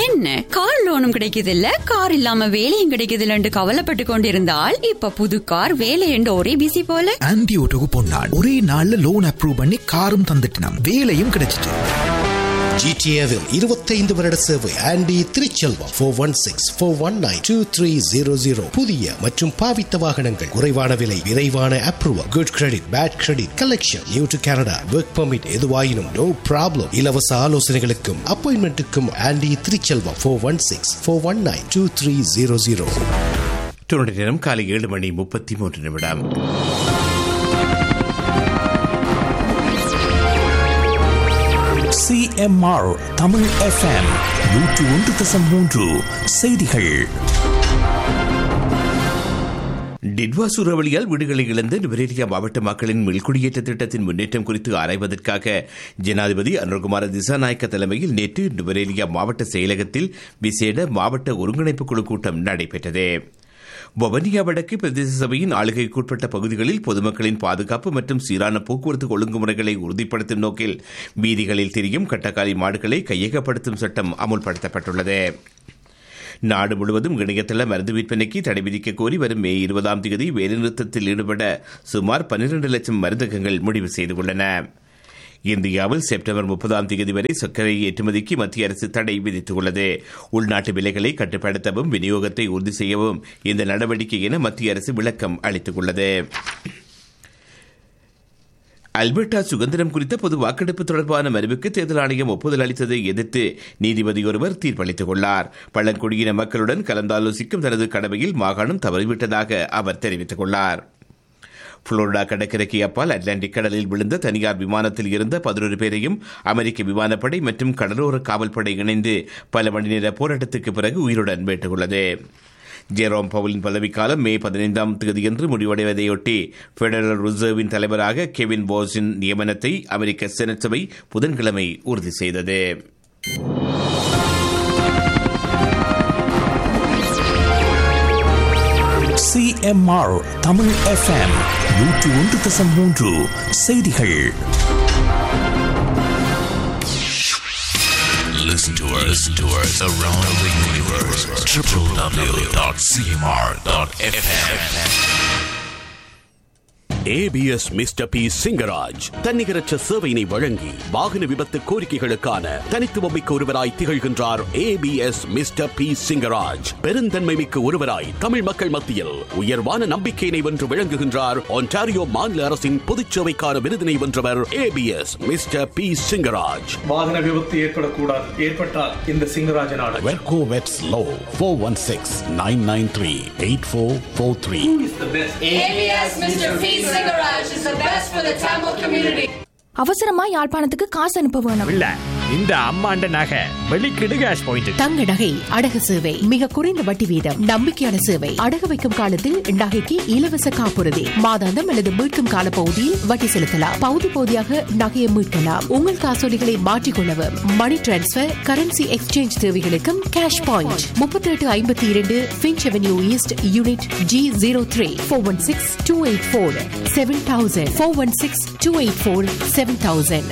என்ன கார் லோனும் கிடைக்குது இல்ல கார் இல்லாம வேலையும் கிடைக்குது இல்லன்னு கவலைப்பட்டு கொண்டிருந்தால் இப்ப புது கார் வேலை என்று ஒரே பிசி போல ஆன்டி ஓட்டோக்கு பொன்னான் ஒரே நாள்ல லோன் அப்ரூவ் பண்ணி காரும் தந்துட்டான் வேலையும் கிடைச்சிட்டு ஜிடிஏவில் இருபத்தைந்து வருட சேவை Andy Thiruchelvam four one six four one nine two three zero zero புதிய மற்றும் பாவித்த வாகனங்கள் குறைவான விலை விரைவான approval good credit bad credit collection new to Canada work permit எதுவாயினும் நோ ப்ராப்ளம் இலவச ஆலோசனைகளுக்கும் அப்பாயின்மெண்ட்டுக்கும் Andy Thiruchelvam four one six four one nine two three zero zero Toronto நேரம் காலை ஏழு மணி முப்பத்தி மூன்று நிமிடம் சிஎம்ஆர் தமிழ் எஃப்எம் நூற்று ஒன்று தசம் மூன்று செய்திகள் டிட்வா சூறாவளியால் வீடுகளை இழந்த நுவரேலியா மாவட்ட மக்களின் மீள்குடியேற்ற திட்டத்தின் முன்னேற்றம் குறித்து ஆராய்வதற்காக ஜனாதிபதி அனுர்குமார திசாநாயக்க தலைமையில் நேற்று நுவரேலியா மாவட்ட செயலகத்தில் விசேட மாவட்ட ஒருங்கிணைப்பு குழு கூட்டம் நடைபெற்றது வவனியா வடக்கு பிரதேச சபையின் ஆளுகைக்குட்பட்ட பகுதிகளில் பொதுமக்களின் பாதுகாப்பு மற்றும் சீரான போக்குவரத்து ஒழுங்குமுறைகளை உறுதிப்படுத்தும் நோக்கில் வீதிகளில் திரியும் கட்டக்காலி மாடுகளை கையகப்படுத்தும் சட்டம் அமுல்படுத்தப்பட்டுள்ளது நாடு முழுவதும் இணையதள மருந்து விற்பனைக்கு தடை விதிக்க கோரி வரும் மே இருபதாம் தேதி வேலைநிறுத்தத்தில் ஈடுபட சுமார் பன்னிரண்டு லட்சம் மருந்தகங்கள் முடிவு செய்துள்ளன இந்தியாவில் செப்டம்பர் முப்பதாம் தேதி வரை சர்க்கரை ஏற்றுமதிக்கு மத்திய அரசு தடை விதித்துள்ளது உள்நாட்டு விலைகளை கட்டுப்படுத்தவும் விநியோகத்தை உறுதி செய்யவும் இந்த நடவடிக்கை என மத்திய அரசு விளக்கம் அளித்துள்ளது அல்பர்டா சுதந்திரம் குறித்த பொது வாக்கெடுப்பு தொடர்பான மனுவுக்கு தேர்தல் ஆணையம் ஒப்புதல் அளித்ததை எதிர்த்து நீதிபதி ஒருவர் தீர்ப்பளித்துள்ளார் பழங்குடியின மக்களுடன் கலந்தாலோசிக்கும் தனது கடமையில் மாகாணம் தவறிவிட்டதாக அவர் தெரிவித்துள்ளார் புளோரிடா கடற்கரைக்கு அப்பால் அட்லாண்டிக் கடலில் விழுந்த தனியார் விமானத்தில் இருந்த பதினொரு பேரையும் அமெரிக்க விமானப்படை மற்றும் கடலோர காவல்படை இணைந்து பல மணி நேர போராட்டத்துக்கு பிறகு உயிருடன் மீட்டுள்ளது ஜெரோம் பவுலின் பதவிக்காலம் மே பதினைந்தாம் தேதியன்று முடிவடைவதையொட்டி பெடரல் ரிசர்வின் தலைவராக கெவின் போஸின் நியமனத்தை அமெரிக்க செனட் சபை புதன்கிழமை உறுதி செய்தது சிஎம்ஆர் தமிழ் எஃப்எம் நூற்று ஒன்று தசம் மூன்று செய்திகள் Listen to us, listen to us around the universe. www.cmr.fm. ABS Mister P Singaraj தன்னிகரற்ற சேவையினை வழங்கி வாகன விபத்து கோரிக்கைகளுக்கான தனித்துவமிக்க ஒருவராய் திகழ்கின்றார் ஏபிஎஸ் மிஸ்டர் பி சிங்கராஜ் பெருந்தன்மை மிக்க ஒருவராய் தமிழ் மக்கள் மத்தியில் உயர்வான நம்பிக்கையினை வென்று விளங்குகின்றார் ஒன்டாரியோ மாநில அரசின் பொதுச்சேவைக்கான விருதினை வென்றவர் ஏபிஎஸ் மிஸ்டர் பி சிங்கராஜ் வாகன விபத்து ஏற்படக்கூடாது ஏற்பட்டால் இந்த சிங்கராஜ நாடு வெர்கோ வெட்ஸ் லோ four one six nine nine three eight four four three ABS Mr. P. Singaraj is the best for the Tamil community. அவசரமா யாழ்ப்பாணத்துக்கு காசு அனுப்ப வேணும் இல்ல இந்த அம்மாண்ட நகை வெளிக்கிடு கேஷ் பாயிண்ட் தங்க நகை அடகு சேவை மிக குறைந்த வட்டி வீதம் நம்பிக்கையான சேவை அடகு வைக்கும் காலத்தில் நகைக்கு இலவச காப்புறுதி மாதாந்தம் அல்லது மீட்கும் கால பகுதியில் வட்டி செலுத்தலாம் பகுதி பகுதியாக நகையை மீட்கலாம் உங்கள் காசோலிகளை மாற்றிக்கொள்ளவும் மணி டிரான்ஸ்பர் கரன்சி எக்ஸ்சேஞ்ச் தேவைகளுக்கும் கேஷ் பாயிண்ட் முப்பத்தி எட்டு ஐம்பத்தி இரண்டு Finch Avenue East unit G zero three four one six two eight four seven thousand four one six two eight four seven thousand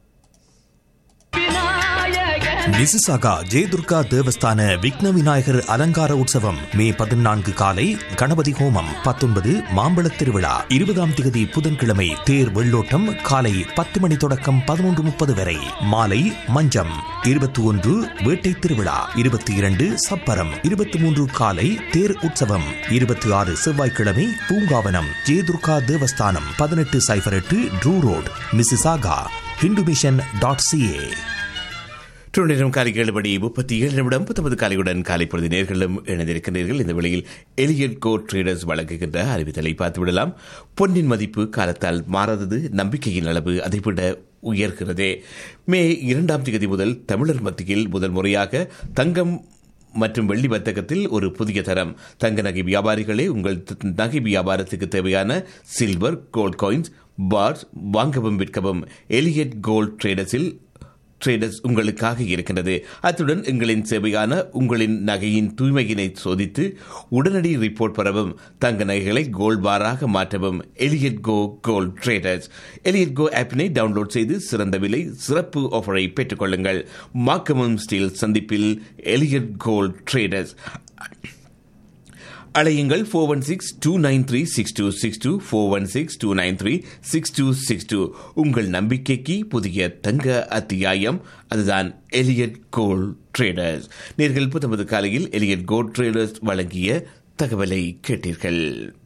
Mississauga Jayadurga Devasthana Vighna Vinayagar அலங்கார உற்சவம் மே பதினான்கு காலை கணபதி ஹோமம் பத்தொன்பது மாம்பழத் திருவிழா இருபதாம் திகதி புதன்கிழமை தேர் வெள்ளோட்டம் காலை பத்து மணி தொடக்கம் பதினொன்று முப்பது வரை மாலை மஞ்சம் இருபத்தி ஒன்று வேட்டை திருவிழா இருபத்தி இரண்டு சப்பரம் இருபத்தி மூன்று காலை தேர் உற்சவம் இருபத்தி ஆறு செவ்வாய்க்கிழமை பூங்காவனம் ஜெயதுர்கா தேவஸ்தானம் பதினெட்டு சைபர் எட்டு Drew Road Mississauga Hindu Mission dot CA நேரம் காலை ஏழு மணி முப்பத்தி ஏழு நிமிடம் பத்தொன்பது காலையுடன் காலை பொழுது நேர்களும் இணைந்திருக்கின்றீர்கள் இந்த வேளையில் எலியட் கோ ட்ரேடர்ஸ் வழங்குகின்ற அறிவித்தலை பார்த்துவிடலாம் பொன்னின் மதிப்பு காலத்தால் மாறாதது நம்பிக்கையின் அளவு அதைவிட உயர்கிறது மே இரண்டாம் தேதி முதல் தமிழர் மத்தியில் முதல் முறையாக தங்கம் மற்றும் வெள்ளி வர்த்தகத்தில் ஒரு புதிய தரம் தங்க நகை வியாபாரிகளே உங்கள் நகை வியாபாரத்துக்கு தேவையான சில்வர் கோல்ட் காயின்ஸ் பார்ஸ் வாங்கவும் விற்கவும் எலியட் கோல்ட் ட்ரேடர்ஸில் ட்ரேடர்ஸ் உங்களுக்காக இருக்கின்றது அத்துடன் எங்களின் சேவையான உங்களின் நகையின் தூய்மையினை சோதித்து உடனடி ரிப்போர்ட் பெறவும் தங்க நகைகளை கோல்ட் பாராக மாற்றவும் Elliot Co gold traders Elliot Co ஆப்பினை டவுன்லோட் செய்து சிறந்த விலை சிறப்பு ஆஃபரை பெற்றுக்கொள்ளுங்கள் மாக்கமம் ஸ்டீல் சந்திப்பில் எலியட் கோல்ட் ட்ரேடர்ஸ் அழையுங்கள் four one six two nine three six two six two four one six two nine three six two six two உங்கள் நம்பிக்கைக்கு புதிய தங்க அத்தியாயம் அதுதான் எலியட் கோல்ட் ட்ரேடர்ஸ் நேர்கள் புத்தமது காலையில் எலியட் கோல்ட் ட்ரேடர்ஸ் வழங்கிய தகவலை கேட்டீர்கள்